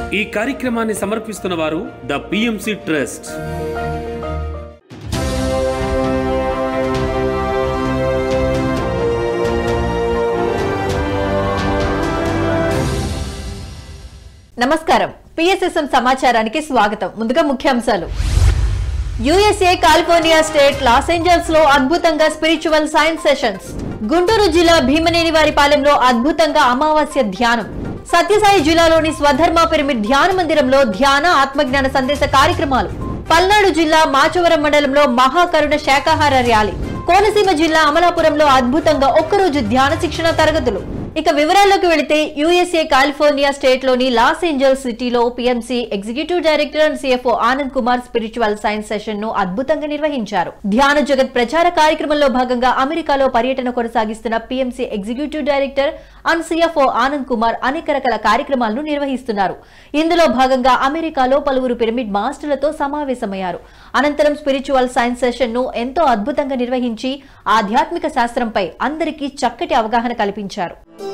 ఈ కార్యక్రమాన్ని సమర్పిస్తున్న వారు ద పిఎంసి ట్రస్ట్ నమస్కారం పిఎస్ఎస్ఎం సమాచారానికి స్వాగతం ముందుగా ముఖ్యాంశాలు USA California state Los Angeles లో అద్భుతంగా స్పిరిచువల్ సైన్స్ సెషన్స్ గుంటూరు జిల్లా భీమనేని వారి పాలెంలో అద్భుతంగా అమావాస్య ధ్యానం సత్యసాయి జిల్లాలోని స్వధర్మ పిరమిడ్ ధ్యాన మందిరంలో ధ్యాన ఆత్మజ్ఞాన సందేశ కార్యక్రమాలు పల్నాడు జిల్లా మాచవరం మండలంలో మహాకరుణ శాకాహార ర్యాలీ కోనసీమ జిల్లా అమలాపురంలో అద్భుతంగా ఒక్కరోజు ధ్యాన శిక్షణ తరగతులు ఇక వివరాల్లోకి వెళితే యుఎస్ఏ కాలిఫోర్నియా స్టేట్ లోని లాస్ ఏంజల్స్ సిటీలో PMC executive director and CFO Anand Kumar spiritual science session ను అద్భుతంగా నిర్వహించారు ధ్యాన జగత్ ప్రచార కార్యక్రమంలో భాగంగా అమెరికాలో పర్యటన కొనసాగిస్తున్న PMC executive director and CFO Anand Kumar అనేక రకాల కార్యక్రమాలను నిర్వహిస్తున్నారు ఇందులో భాగంగా అమెరికాలో పలువురు పిరమిడ్ మాస్టర్లతో సమావేశమయ్యారు అనంతరం స్పిరిచువల్ సైన్స్ సెషన్ ను ఎంతో అద్భుతంగా నిర్వహించి ఆధ్యాత్మిక శాస్త్రంపై అందరికీ చక్కటి అవగాహన కల్పించారు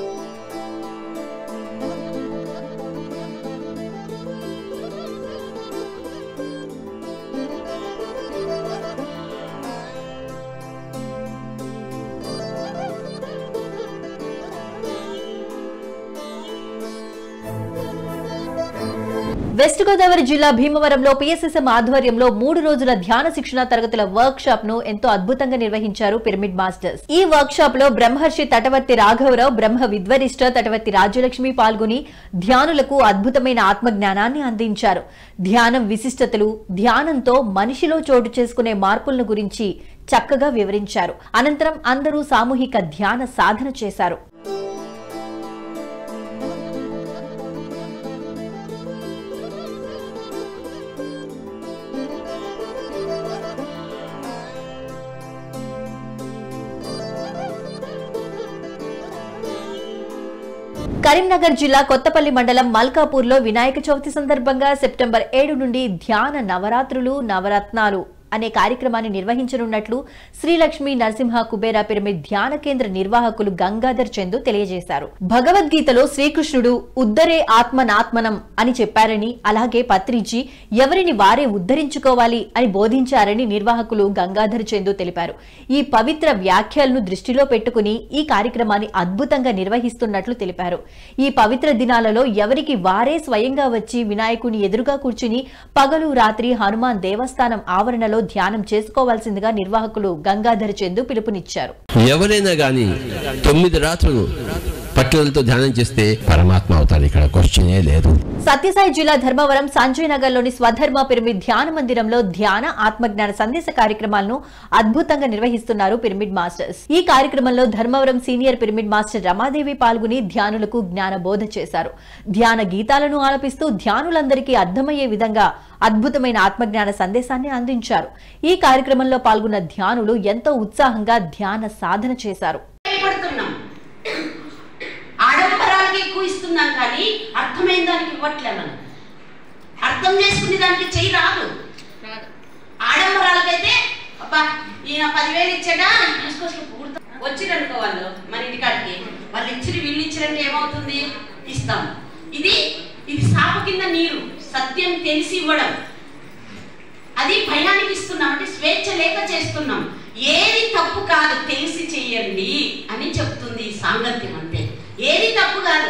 వెస్ట్ గోదావరి జిల్లా భీమవరంలో పిఎస్ఎస్ఎం ఆధ్వర్యంలో మూడు రోజుల ధ్యాన శిక్షణ తరగతుల వర్క్ షాప్ ను ఎంతో అద్భుతంగా నిర్వహించారు పిరమిడ్ మాస్టర్స్ ఈ వర్క్ షాప్ లో బ్రహ్మర్షి తటవర్తి రాఘవరావు బ్రహ్మ విద్వరిష్ట తటవర్తి రాజ్యలక్ష్మి పాల్గొని ధ్యానులకు అద్భుతమైన ఆత్మ జ్ఞానాన్ని అందించారు ధ్యానం విశిష్టతలు ధ్యానంతో మనిషిలో చోటు చేసుకునే మార్పులను గురించి చక్కగా వివరించారు అనంతరం అందరూ సామూహిక ధ్యాన సాధన చేశారు కరీంనగర్ జిల్లా కొత్తపల్లి మండలం మల్కాపూర్లో వినాయక చవితి సందర్భంగా సెప్టెంబర్ ఏడు నుండి ధ్యాన నవరాత్రులు నవరత్నాలు అనే కార్యక్రమాన్ని నిర్వహించనున్నట్లు శ్రీలక్ష్మి నరసింహ కుబేర పిరమిడ్ ధ్యాన కేంద్ర నిర్వాహకులు గంగాధర్ చందు తెలియజేశారు భగవద్గీతలో శ్రీకృష్ణుడు ఉద్దరే ఆత్మనాత్మనం అని చెప్పారని అలాగే పత్రిజీ ఎవరిని వారే ఉద్ధరించుకోవాలి అని బోధించారని నిర్వాహకులు గంగాధర్ చందు తెలిపారు ఈ పవిత్ర వ్యాఖ్యలను దృష్టిలో పెట్టుకుని ఈ కార్యక్రమాన్ని అద్భుతంగా నిర్వహిస్తున్నట్లు తెలిపారు ఈ పవిత్ర దినాలలో ఎవరికి వారే స్వయంగా వచ్చి వినాయకుని ఎదురుగా కూర్చుని పగలు రాత్రి హనుమాన్ దేవస్థానం ఆవరణలో ధ్యానం చేసుకోవాల్సిందిగా నిర్వాహకులు గంగాధర్ చందు పిలుపునిచ్చారు ఎవరైనా కానీ తొమ్మిది రాత్రులు పట్టుదలతో ధ్యానం చేస్తే పరమాత్మ అవుతారు ఇక్కడ క్వశ్చనే లేదు సత్యసాయి జిల్లా ధర్మవరం సంజయ్ నగర్ లోని స్వధర్మ పిరమిడ్ ధ్యాన మందిరంలో ధ్యాన ఆత్మజ్ఞాన సందేశ కార్యక్రమాలను అద్భుతంగా నిర్వహిస్తున్నారు పిరమిడ్ మాస్టర్స్ ఈ కార్యక్రమంలో Dharmavaram senior pyramid master Ramadevi పాల్గొని ధ్యానులకు జ్ఞాన బోధ చేశారు ధ్యాన గీతాలను ఆలపిస్తూ ధ్యానులందరికీ అర్థమయ్యే విధంగా అద్భుతమైన ఆత్మజ్ఞాన సందేశాన్ని అందించారు ఈ కార్యక్రమంలో పాల్గొన్న ధ్యానులు ఎంతో ఉత్సాహంగా ధ్యాన సాధన చేశారు పడుతున్నాం ఆడంబరాలకి ఎక్కువ ఇస్తున్నాం కానీ అర్థమైన దానికి ఇవ్వట్లే మనం అర్థం చేసుకునే దానికి చెయ్యి రాదు ఆడంబరాలకైతే అబ్బా ఈయన పదివేలు ఇచ్చాడా తీసుకొచ్చి పూర్తి వచ్చిరనుకో వాళ్ళు మన ఇంటికాడికి వాళ్ళు ఇచ్చిరు వీళ్ళు ఇచ్చిరంటే ఏమవుతుంది ఇస్తాం ఇది ఇది సాప కింద నీరు సత్యం తెలిసి ఇవ్వడం అది భయానికి ఇస్తున్నాం అంటే స్వేచ్ఛ లేక చేస్తున్నాం ఏది తప్పు కాదు తెలిసి చెయ్యండి అని చెప్తుంది ఈ సాంగత్యం అంతే ఏది తప్పు కాదు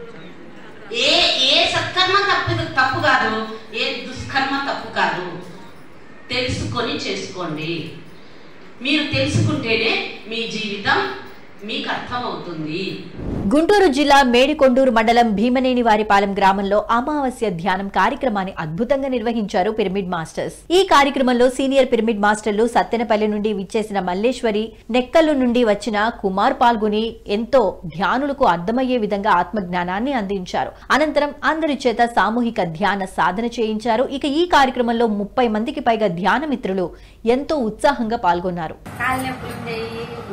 ఏ ఏ సత్కర్మ తప్పు తప్పు కాదు ఏ దుష్కర్మ తప్పు కాదు తెలుసుకొని చేసుకోండి మీరు తెలుసుకుంటేనే మీ జీవితం మీకు అర్థమవుతుంది గుంటూరు జిల్లా మేడికొండూరు మండలం భీమనేని వారిపాలెం గ్రామంలో అమావాస్య ధ్యానం కార్యక్రమాన్ని అద్భుతంగా నిర్వహించారు పిరమిడ్ మాస్టర్స్ ఈ కార్యక్రమంలో సీనియర్ పిరమిడ్ మాస్టర్లు సత్తెనపల్లి నుండి విచ్చేసిన మల్లేశ్వరి నెక్కల్లు నుండి వచ్చిన కుమార్ పాల్గొని ఎంతో ధ్యానులకు అర్థమయ్యే విధంగా ఆత్మజ్ఞానాన్ని అందించారు అనంతరం అందరి చేత సామూహిక ధ్యాన సాధన చేయించారు ఇక ఈ కార్యక్రమంలో ముప్పై మందికి పైగా ధ్యాన మిత్రులు ఎంతో ఉత్సాహంగా పాల్గొన్నారు కాళ్ళు నొప్పులు ఉండేవి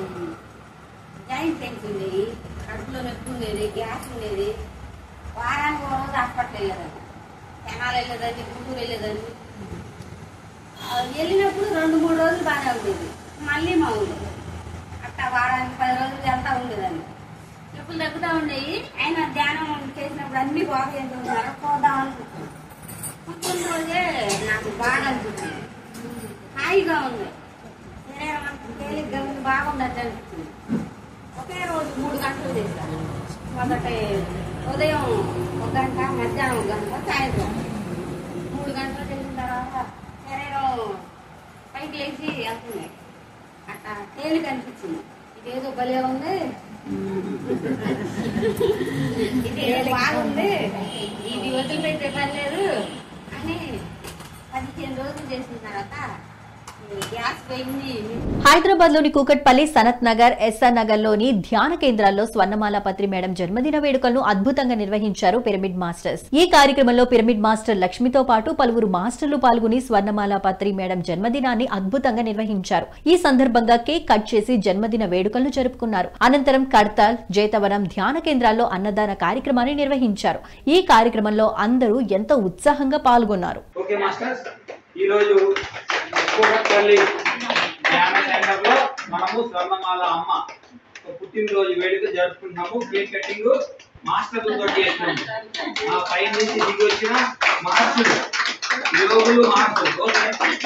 జాయింట్ పెయిన్స్ ఉండేవి కడుపులో నొప్పి ఉండేది గ్యాస్ ఉండేది వారానికి ఒక రోజు హాస్పిటల్ వెళ్ళేదాన్ని కెనాల్ వెళ్ళేదాన్ని గుంటూరు వెళ్ళేదాన్ని ఆ, వెళ్ళినప్పుడు రెండు మూడు రోజులు బాగానే ఉండేది మళ్ళీ మామూలు అట్లా వారానికి పది రోజులు వెళ్తా ఉండేదాన్ని ఇప్పుడు నొప్పులు తగ్గుతా ఉన్నాయి ఆయన ధ్యానం చేసినప్పుడు అన్ని బాగా చేస్తున్నారు పోదాం అనుకుంటున్నాను కూర్చున్న రోజే నాకు బాగా అనిపించింది హాయిగా ఉంది శరీరం అంతా తేలిగ్గా ఉంది బాగుండద్దు అనిపించింది ఒకే రోజు మూడు గంటలు చేశాను మొదటి ఉదయం ఒక గంట మధ్యాహ్నం ఒక గంట సాయంత్రం మూడు గంటలు చేసిన తర్వాత శరీరం పైకి లేచి వెళ్తుంది అట్లా తేలిక అనిపించింది ఇదేదో భలే ఉంది ఇది ఏదో బాగుంది ఇది వదిలిపెట్టే పని లేదు అని పదిహేను రోజులు చేసిన తర్వాత ఈ గ్యాస్ పోయింది హైదరాబాద్ లోని కూకట్పల్లి సనత్ నగర్ ఎస్ఆర్ నగర్ లోని ధ్యాన కేంద్రాల్లో స్వర్ణమాల పత్రి మేడం జన్మదిన వేడుకలను అద్భుతంగా నిర్వహించారు పిరమిడ్ మాస్టర్స్ ఈ కార్యక్రమంలో పిరమిడ్ మాస్టర్ లక్ష్మితో పాటు పలువురు మాస్టర్లు పాల్గొని స్వర్ణమాల పత్రి మేడం జన్మదినాన్ని అద్భుతంగా నిర్వహించారు ఈ సందర్భంగా కేక్ కట్ చేసి జన్మదిన వేడుకలను జరుపుకున్నారు అనంతరం కడతాల్ జేతవరం ధ్యాన కేంద్రాల్లో అన్నదాన కార్యక్రమాన్ని నిర్వహించారు ఈ కార్యక్రమంలో అందరూ ఎంతో ఉత్సాహంగా పాల్గొన్నారు ఓకే మాస్టర్స్ ఈరోజు కూకట్పల్లి ధ్యాన సెంటర్లో మనము స్వర్ణమాల అమ్మ ఒక పుట్టినరోజు వేడుక జరుపుకుంటున్నాము కేక్ కటింగ్ మాస్టర్లతో చేస్తున్నాము మా పై నుంచి దిగి వచ్చిన మాస్టర్లు యోగులు మాస్టర్లు ఓకే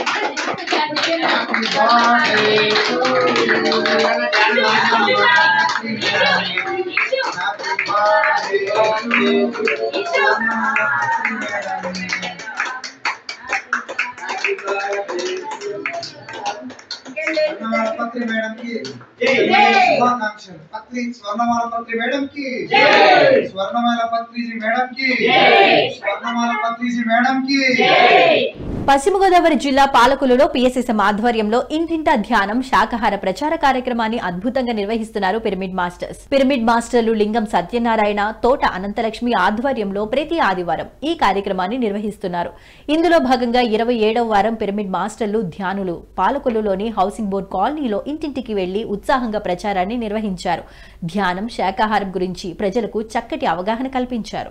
స్వర్ణమాల పత్రి మేడం కి జై. శుభాకాంక్షలు పత్రి స్వర్ణమాల పత్రి మేడం కి స్వర్ణమాల పత్రిజీ మేడం కి స్వర్ణమాల పత్రిజీ మేడం కి పశ్చిమ గోదావరి జిల్లా పాలకులలో పిఎస్ఎస్ఎం ఆధ్వర్యంలో ఇంటింటా ధ్యానం శాకాహార ప్రచార కార్యక్రమాన్ని అద్భుతంగా నిర్వహిస్తున్నారు పిరమిడ్ మాస్టర్స్ పిరమిడ్ మాస్టర్లు లింగం సత్యనారాయణ తోట అనంతలక్ష్మి ఆధ్వర్యంలో ప్రతి ఆదివారం ఈ కార్యక్రమాన్ని నిర్వహిస్తున్నారు ఇందులో భాగంగా ఇరవై ఏడవ వారం పిరమిడ్ మాస్టర్లు ధ్యానులు పాలకులలోని హౌసింగ్ బోర్డ్ కాలనీలో ఇంటింటికి వెళ్లి ఉత్సాహంగా ప్రచారాన్ని నిర్వహించారు ధ్యానం శాకాహారం గురించి ప్రజలకు చక్కటి అవగాహన కల్పించారు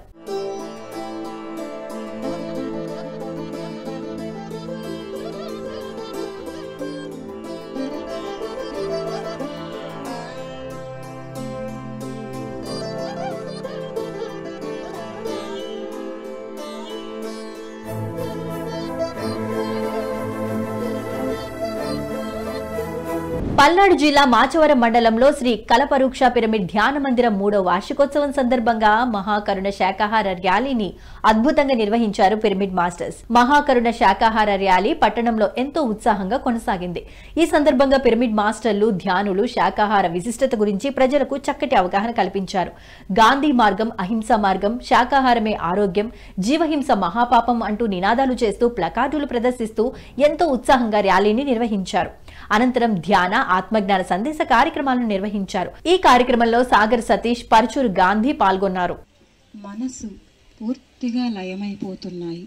పల్నాడు జిల్లా మాచవరం మండలంలో శ్రీ కలపరుక్ష పిరమిడ్ ధ్యాన మందిరం మూడో వార్షికోత్సవం సందర్భంగా మహాకరుణ శాకాహార ర్యాలీని అద్భుతంగా నిర్వహించారు పిరమిడ్ మాస్టర్స్ మహాకరుణ శాకాహార ర్యాలీ పట్టణంలో ఎంతో ఉత్సాహంగా కొనసాగింది ఈ సందర్భంగా పిరమిడ్ మాస్టర్లు ధ్యానులు శాకాహార విశిష్టత గురించి ప్రజలకు చక్కటి అవగాహన కల్పించారు గాంధీ మార్గం అహింస మార్గం శాకాహారమే ఆరోగ్యం జీవహింస మహాపాపం అంటూ నినాదాలు చేస్తూ ప్లకార్డులు ప్రదర్శిస్తూ ఎంతో ఉత్సాహంగా ర్యాలీని నిర్వహించారు అనంతరం ధ్యాన ఆత్మజ్ఞాన సందేశ కార్యక్రమాలను నిర్వహించారు ఈ కార్యక్రమంలో సాగర్ సతీష్ పరచూరు గాంధీ పాల్గొన్నారు మనసు పూర్తిగా లయమైపోతున్నాయి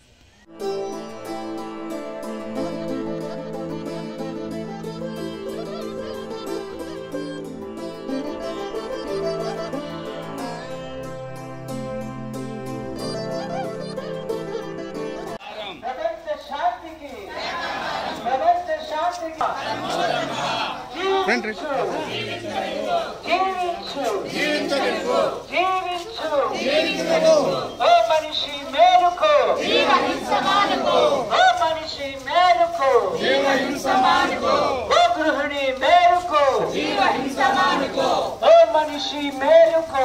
ఓ మనిషి మేలుకో ఓ మనిషి మేలుకో ఓ గృహిణి మేలుకో ఓ మనిషి మేలుకో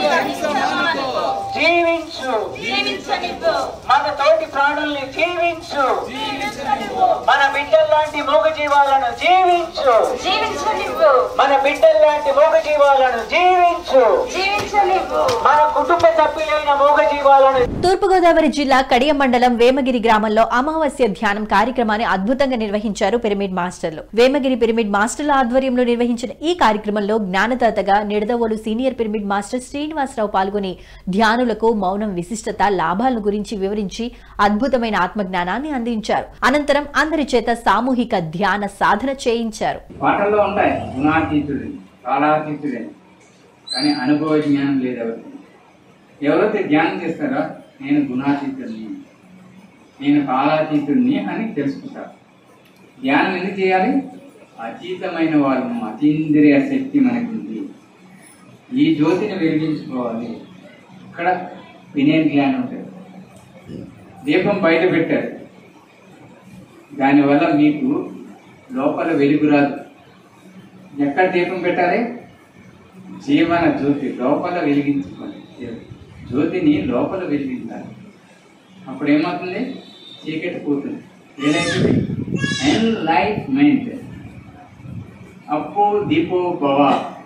జీవించు మన తోటి ప్రాణుల్ని జీవించు మన బిడ్డల్లాంటి మూగ జీవాలను జీవించు మన బిడ్డల్లాంటి మూగ జీవాలను జీవించు మన కుటుంబ సభ్యులైన మూగ జీవాలను తూర్పుగోదావరి జిల్లా కడియ మండలం వేమగిరి గ్రామంలో అమావాస్య ధ్యానం కార్యక్రమాన్ని అద్భుతంగా నిర్వహించారు పిరమిడ్ మాస్టర్లు వేమగిరి పిరమిడ్ మాస్టర్ల ఆధ్వర్యంలో నిర్వహించిన ఈ కార్యక్రమంలో జ్ఞానదాతగా Nidadavolu senior pyramid master Srinivasa Rao పాల్గొని ధ్యానులకు మౌనం విశిష్టత లాభాలను గురించి వివరించి అద్భుతమైన ఆత్మజ్ఞానాన్ని అందించారు అనంతరం అందరి చేత సామూహిక ధ్యాన సాధన చేయించారు పాటల్లో ఉంటాయి గుణాతీతుడు కాలాతీతుడే కానీ అనుభవ జ్ఞానం లేదు ఎవరికి ఎవరైతే ధ్యానం చేస్తారో నేను గుణాతీతుడిని నేను కాలాతీతుడిని అని తెలుసుకుంటారు ధ్యానం ఎందుకు చేయాలి అతీతమైన వాళ్ళము అతీంద్రియ శక్తి మనకుంది ఈ జ్యోతిని వెలిగించుకోవాలి ఇక్కడ వినయన్ జ్ఞానం ఉంటుంది దీపం బయట పెట్టారు దానివల్ల మీకు లోపల వెలుగు రాదు ఎక్కడ దీపం పెట్టాలి జీవన జ్యోతి లోపల వెలిగించుకోండి జ్యోతిని లోపల వెలిగించాలి అప్పుడు ఏమవుతుంది చీకటి పోతుంది ఏదైతుంది ఎన్లైట్మెంట్ అప్పు దీపో భవ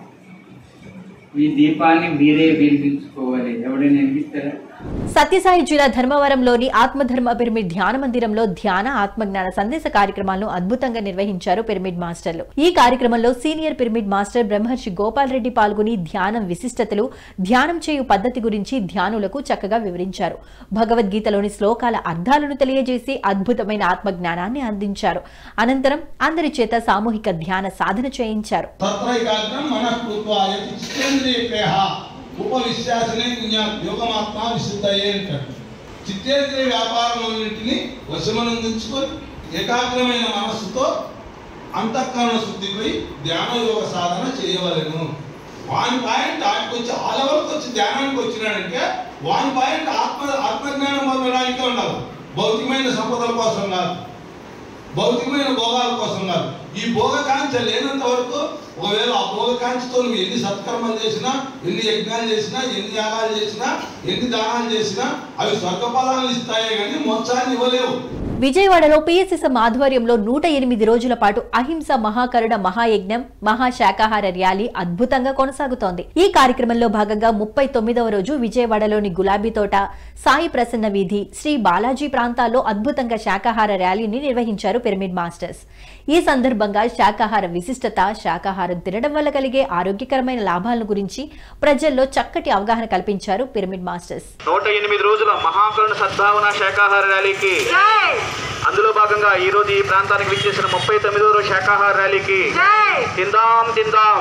ఈ దీపాన్ని మీరే వెలిగించుకోవాలి ఎవడైనా వెలిగిస్తారా సత్యసాయి జిల్లా ధర్మవరంలోని ఆత్మధర్మ పిరమిడ్ ధ్యాన మందిరంలో ధ్యాన ఆత్మజ్ఞాన సందేశ కార్యక్రమాలను అద్భుతంగా నిర్వహించారు పిరమిడ్ మాస్టర్లు ఈ కార్యక్రమంలో సీనియర్ పిరమిడ్ మాస్టర్ బ్రహ్మర్షి గోపాల్ రెడ్డి పాల్గొని ధ్యానం విశిష్టతలు ధ్యానం చేయు పద్ధతి గురించి ధ్యానులకు చక్కగా వివరించారు భగవద్గీతలోని శ్లోకాల అర్థాలను తెలియజేసి అద్భుతమైన ఆత్మజ్ఞానాన్ని అందించారు అనంతరం అందరి చేత సామూహిక ధ్యాన సాధన చేయించారు తత్రైకాగ్రం మనః కృత్వా యతి చిత్తేంద్రియ ఉపవిశ్వాసనే పుణ్యాత్ యోగమాత్మ విశుద్ధయే అంటాడు చిత్తేంద్రియ వ్యాపారములన్నింటినీ వశమనందించుకొని ఏకాగ్రమైన మనస్సుతో అంతఃకరణ శుద్ధిపై ధ్యాన యోగ సాధన చేయవలెను వాని పాయింట్ ఆడికి వచ్చి ఆల్ ఓవర్కి వచ్చి ధ్యానానికి వచ్చినాడంటే వాని పాయింట్ ఆత్మ ఆత్మజ్ఞానం పొందడానికి ఉండాలి భౌతికమైన సంపదల కోసం కాదు భౌతికమైన భోగాల కోసం కాదు ఈ భోగకాంక్ష లేనంత వరకు ఒకవేళ ఆ భోగకాంక్షతో నువ్వు ఎన్ని సత్కర్మలు చేసినా ఎన్ని యజ్ఞాలు చేసినా ఎన్ని యాగాలు చేసినా ఎన్ని దానాలు చేసినా అవి స్వర్గఫలాలను ఇస్తాయే కానీ మోక్షాన్ని ఇవ్వలేవు విజయవాడలో పిఎస్ఎస్ఎం ఆధ్వర్యంలో నూట ఎనిమిది రోజుల పాటు అహింస మహాకరుణ మహాయజ్ఞం మహాశాకాహార ర్యాలీ అద్భుతంగా కొనసాగుతోంది ఈ కార్యక్రమంలో భాగంగా ముప్పై తొమ్మిదవ రోజు విజయవాడలోని గులాబీ తోట సాయి ప్రసన్న వీధి శ్రీ బాలాజీ ప్రాంతాల్లో అద్భుతంగా శాకాహార ర్యాలీని నిర్వహించారు పిరమిడ్ మాస్టర్స్ ఈ సందర్భంగా శాకాహార విశిష్టత శాకాహారం తినడం వల్ల కలిగే ఆరోగ్యకరమైన లాభాలను గురించి ప్రజల్లో చక్కటి అవగాహన కల్పించారు పిరమిడ్ మాస్టర్స్ నూట ఎనిమిది రోజుల మహాకరుణ సద్భావన శాకాహార ర్యాలీకి అందులో భాగంగా ఈ రోజు ఈ ప్రాంతానికి విచ్చేసిన ముప్పై తొమ్మిదో రోజు శాకాహార ర్యాలీకి తిందాం తిందాం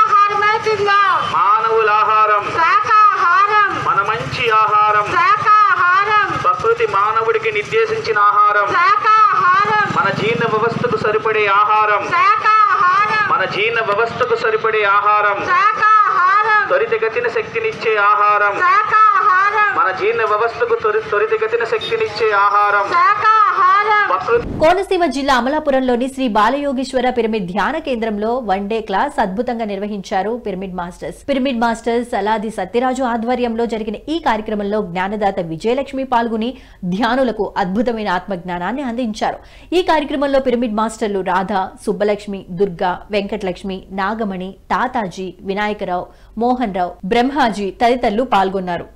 మానవుల ఆహారం మన మంచి ఆహారం ప్రకృతి మానవుడికి నిర్దేశించిన ఆహారం మన జీర్ణ వ్యవస్థకు సరిపడే ఆహారం మన జీర్ణ వ్యవస్థకు సరిపడే ఆహారం త్వరితగతిన శక్తినిచ్చే ఆహారం మన జీర్ణ వ్యవస్థకు త్వరి త్వరితగతిన శక్తినిచ్చే ఆహారం ప్రకృతి కోనసీమ జిల్లా అమలాపురంలోని శ్రీ బాలయోగేశ్వర పిరమిడ్ ధ్యాన కేంద్రంలో వన్ డే క్లాస్ అద్భుతంగా నిర్వహించారు పిరమిడ్ మాస్టర్స్ పిరమిడ్ మాస్టర్స్ అలాది సత్యరాజు ఆధ్వర్యంలో జరిగిన ఈ కార్యక్రమంలో జ్ఞానదాత విజయలక్ష్మి పాల్గొని ధ్యానులకు అద్భుతమైన ఆత్మజ్ఞానాన్ని అందించారు ఈ కార్యక్రమంలో పిరమిడ్ మాస్టర్లు రాధ సుబ్బలక్ష్మి దుర్గా వెంకటలక్ష్మి నాగమణి తాతాజీ వినాయకరావు మోహన్ రావు బ్రహ్మాజీ తదితరులు పాల్గొన్నారు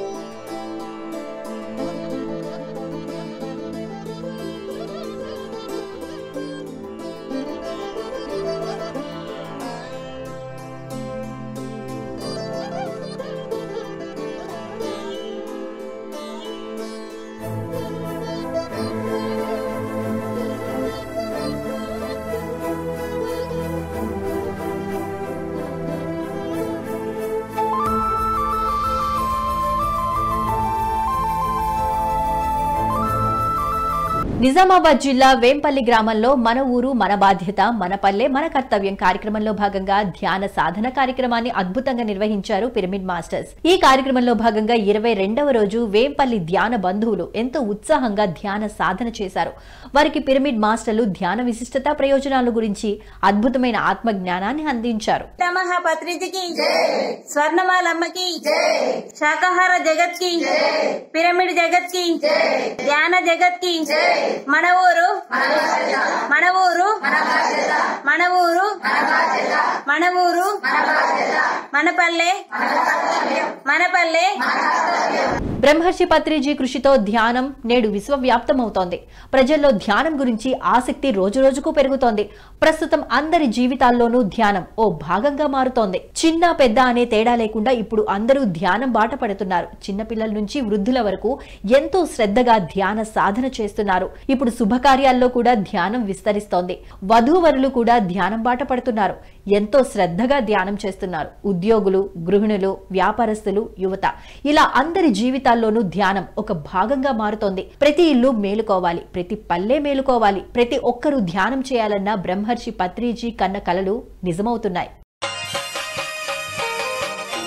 నిజామాబాద్ జిల్లా వేంపల్లి గ్రామంలో మన ఊరు మన బాధ్యత మన పల్లె మన కర్తవ్యం కార్యక్రమంలో భాగంగా ధ్యాన సాధన కార్యక్రమాన్ని అద్భుతంగా నిర్వహించారు పిరమిడ్ మాస్టర్స్ ఈ కార్యక్రమంలో భాగంగా ఇరవై రెండవ రోజు వేంపల్లి ధ్యాన బంధువులు ఎంతో ఉత్సాహంగా ధ్యాన సాధన చేశారు వారికి పిరమిడ్ మాస్టర్లు ధ్యాన విశిష్టత ప్రయోజనాల గురించి అద్భుతమైన ఆత్మ జ్ఞానాన్ని అందించారు మహాపత్రిజకి స్వర్ణమాలమ్మకి శాకాహార జగత్ కి పిరమిడ్ జగత్ కి ధ్యాన జగత్ కి మన ఊరు మన ఊరు మన ఊరు మన ఊరు మన పల్లె మన పల్లె బ్రహ్మర్షి పత్రిజీ కృషితో ధ్యానం నేడు విశ్వవ్యాప్తమవుతోంది ప్రజల్లో ధ్యానం గురించి ఆసక్తి రోజురోజుకు పెరుగుతోంది ప్రస్తుతం అందరి జీవితాల్లోనూ ధ్యానం ఓ భాగంగా మారుతోంది చిన్న పెద్ద అనే తేడా లేకుండా ఇప్పుడు అందరూ ధ్యానం బాట పడుతున్నారు చిన్నపిల్లల నుంచి వృద్ధుల వరకు ఎంతో శ్రద్ధగా ధ్యాన సాధన చేస్తున్నారు ఇప్పుడు శుభకార్యాల్లో కూడా ధ్యానం విస్తరిస్తోంది వధూవరులు కూడా ధ్యానం బాట పడుతున్నారు ఎంతో శ్రద్ధగా ధ్యానం చేస్తున్నారు ఉద్యోగులు గృహిణులు వ్యాపారస్తులు యువత ఇలా అందరి జీవితాల్లోనూ ధ్యానం ఒక భాగంగా మారుతోంది ప్రతి ఇల్లు మేలుకోవాలి ప్రతి పల్లె మేలుకోవాలి ప్రతి ఒక్కరూ ధ్యానం చేయాలన్న బ్రహ్మర్షి పత్రిజీ కన్న కలలు నిజమవుతున్నాయి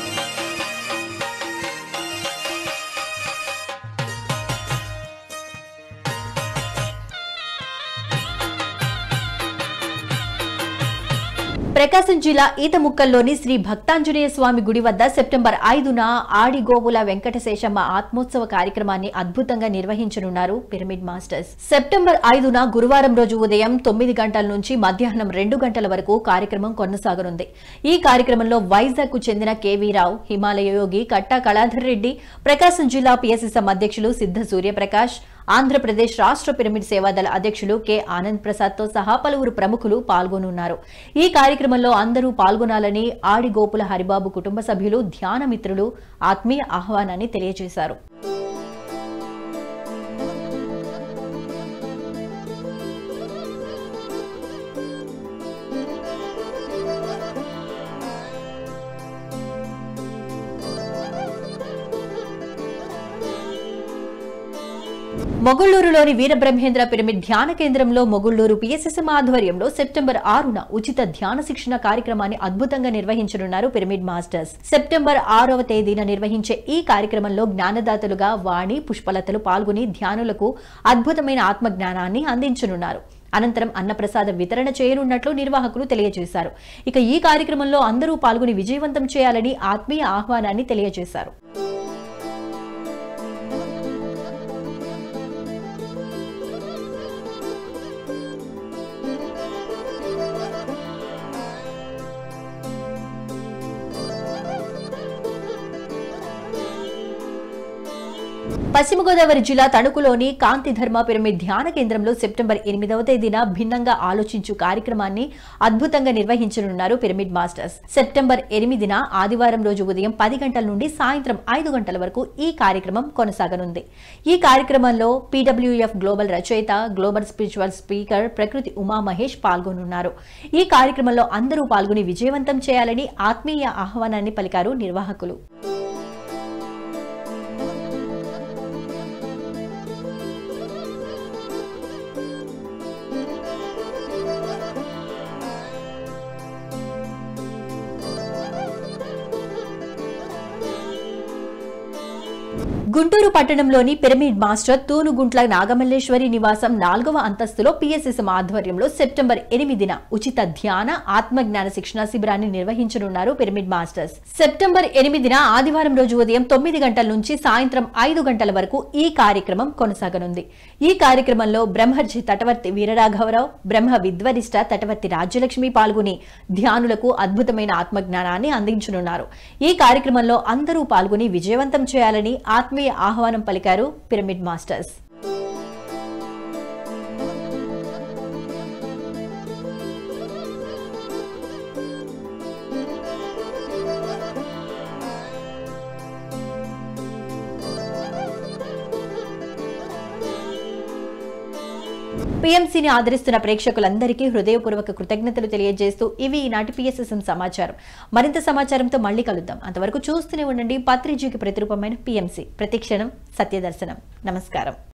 ప్రకాశం జిల్లా ఈతముక్కల్లోని శ్రీ భక్తాంజనేయ స్వామి గుడి వద్ద సెప్టెంబర్ ఐదున ఆడిగోవుల వెంకటశేషమ్మ ఆత్మోత్సవ కార్యక్రమాన్ని అద్భుతంగా నిర్వహించనున్నారు పిరమిడ్ మాస్టర్స్ సెప్టెంబర్ ఐదున గురువారం రోజు ఉదయం తొమ్మిది గంటల నుంచి మధ్యాహ్నం రెండు గంటల వరకు కార్యక్రమం కొనసాగనుంది ఈ కార్యక్రమంలో వైజాగ్ కు చెందిన కేవీ రావు హిమాలయ యోగి కట్టా కళాధర్ రెడ్డి ప్రకాశం జిల్లా పిఎస్ఎస్ఎం అధ్యక్షులు సిద్ధ సూర్యప్రకాష్ ఆంధ్రప్రదేశ్ రాష్ట్ర పిరమిడ్ సేవాదళ అధ్యక్షులు కె ఆనంద్ ప్రసాద్ తో సహా పలువురు ప్రముఖులు పాల్గొనున్నారు ఈ కార్యక్రమంలో అందరూ పాల్గొనాలని ఆడిగోపుల హరిబాబు కుటుంబ సభ్యులు ధ్యాన మిత్రులు ఆత్మీయ ఆహ్వానాన్ని తెలియజేశారు మొగుళ్లూరులోని వీరబ్రహ్మేంద్ర పిరమిడ్ ధ్యాన కేంద్రంలో మొగుళ్లూరు పిఎస్ఎస్ఎం ఆధ్వర్యంలో సెప్టెంబర్ ఆరున ఉచిత ధ్యాన శిక్షణ కార్యక్రమాన్ని అద్భుతంగా నిర్వహించనున్నారు పిరమిడ్ మాస్టర్స్ సెప్టెంబర్ ఆరవ తేదీన నిర్వహించే ఈ కార్యక్రమంలో జ్ఞానదాతలుగా వాణి పుష్పలతలు పాల్గొని ధ్యానులకు అద్భుతమైన ఆత్మ జ్ఞానాన్ని అందించనున్నారు అనంతరం అన్నప్రసాద వితరణ చేయనున్నట్లు నిర్వాహకులు తెలియజేశారు ఇక ఈ కార్యక్రమంలో అందరూ పాల్గొని విజయవంతం చేయాలని ఆత్మీయ ఆహ్వానాన్ని తెలియజేశారు పశ్చిమ గోదావరి జిల్లా తణుకులోని కాంతి ధర్మ పిరమిడ్ ధ్యాన కేంద్రంలో సెప్టెంబర్ ఎనిమిదవ తేదీన భిన్నంగా ఆలోచించు కార్యక్రమాన్ని అద్భుతంగా నిర్వహించనున్నారు పిరమిడ్ మాస్టర్స్ సెప్టెంబర్ ఎనిమిదిన ఆదివారం రోజు ఉదయం పది గంటల నుండి సాయంత్రం ఐదు గంటల వరకు ఈ కార్యక్రమం కొనసాగనుంది ఈ కార్యక్రమంలో పీడబ్ల్యూఎఫ్ గ్లోబల్ రచయిత global spiritual speaker Prakruthi Uma Mahesh పాల్గొనున్నారు ఈ కార్యక్రమంలో అందరూ పాల్గొని విజయవంతం చేయాలని ఆత్మీయ ఆహ్వానాన్ని పలికారు నిర్వాహకులు గుంటూరు పట్టణంలోని పిరమిడ్ మాస్టర్ తూనుగుంట్ల నాగమల్లేశ్వరి నివాసం నాలుగవ అంతస్తులో పిఎస్ఎస్ఎం ఆధ్వర్యంలో సెప్టెంబర్ ఎనిమిదిన ఉచిత ధ్యాన ఆత్మజ్ఞాన శిక్షణ శిబిరాన్ని నిర్వహించనున్నారు పిరమిడ్ మాస్టర్స్ సెప్టెంబర్ ఎనిమిదిన ఆదివారం రోజు ఉదయం తొమ్మిది గంటల నుంచి సాయంత్రం ఐదు గంటల వరకు ఈ కార్యక్రమం కొనసాగనుంది ఈ కార్యక్రమంలో బ్రహ్మర్జి తటవర్తి వీరరాఘవరావు బ్రహ్మ విద్వరిష్ట తటవర్తి రాజ్యలక్ష్మి పాల్గొని ధ్యానులకు అద్భుతమైన ఆత్మజ్ఞానాన్ని అందించనున్నారు ఈ కార్యక్రమంలో అందరూ పాల్గొని విజయవంతం చేయాలని ఆత్మీయ ఆహ్వానం పలికారు పిరమిడ్ మాస్టర్స్ పీఎంసీని ఆదరిస్తున్న ప్రేక్షకులందరికీ హృదయపూర్వక కృతజ్ఞతలు తెలియజేస్తూ ఇవి ఈనాటి పిఎస్ఎస్ఎం సమాచారం మరింత సమాచారంతో మళ్ళీ కలుద్దాం అంతవరకు చూస్తూనే ఉండండి పత్రిజీకి ప్రతిరూపమైన పిఎంసీ ప్రతిక్షణం సత్యదర్శనం నమస్కారం